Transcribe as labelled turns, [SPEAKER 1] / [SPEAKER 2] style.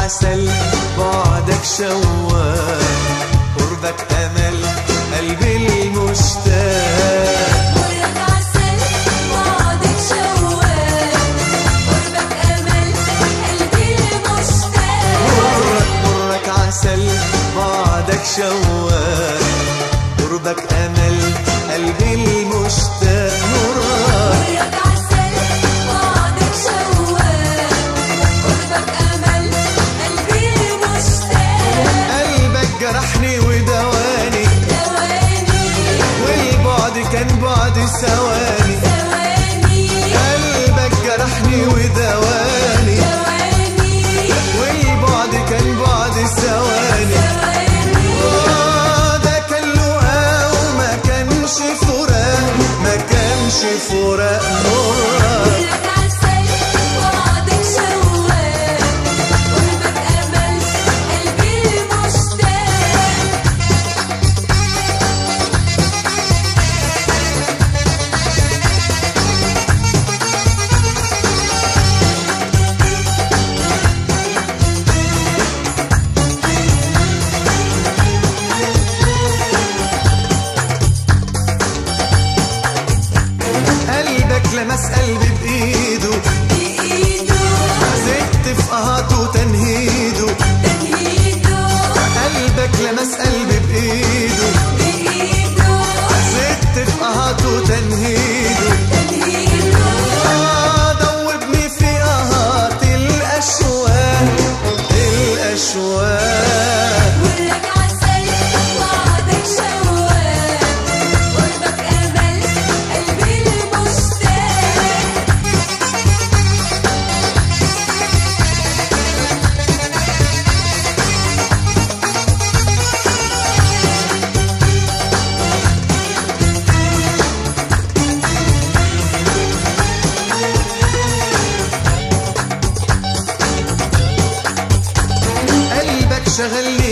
[SPEAKER 1] عسل بعدك شواق قربك امل قلبي المشتاق
[SPEAKER 2] مرك عسل وعدك شواق قربك أمل قلبي المشتاق
[SPEAKER 1] مرك مرك عسل بعدك شواق قربك امل قلبي المشتاق مرك
[SPEAKER 2] مرك عسل وعدك شواق قربك أمل قلبي المشتاق
[SPEAKER 1] قلبك جرحني ودواني
[SPEAKER 2] ثواني
[SPEAKER 1] والبعد كان بعد ثواني
[SPEAKER 2] ثواني
[SPEAKER 1] قلبك جرحني ودواني
[SPEAKER 2] ثواني
[SPEAKER 1] والبعد كان بعد ثواني
[SPEAKER 2] ثواني
[SPEAKER 1] آه، ده كان لقاء وما كانش فراق ما كانش فراق مرة
[SPEAKER 2] مرك عسل وعدك شواق قربك أمل قلبي المشتاق
[SPEAKER 1] قلبك لمس قلبي بإيده
[SPEAKER 2] بإيده
[SPEAKER 1] زدت في قهاته وتنهيده
[SPEAKER 2] تنهيده
[SPEAKER 1] قلبك لمس قلبي بإيده
[SPEAKER 2] بإيده
[SPEAKER 1] زدت في قهاته وتنهيده
[SPEAKER 2] تنهيده
[SPEAKER 1] آه، دوبني في قهات الأشواق الأشواق
[SPEAKER 2] مرك عسل وعدك شواق قربك أمل قلبي المشتاق
[SPEAKER 1] قلبك شغلني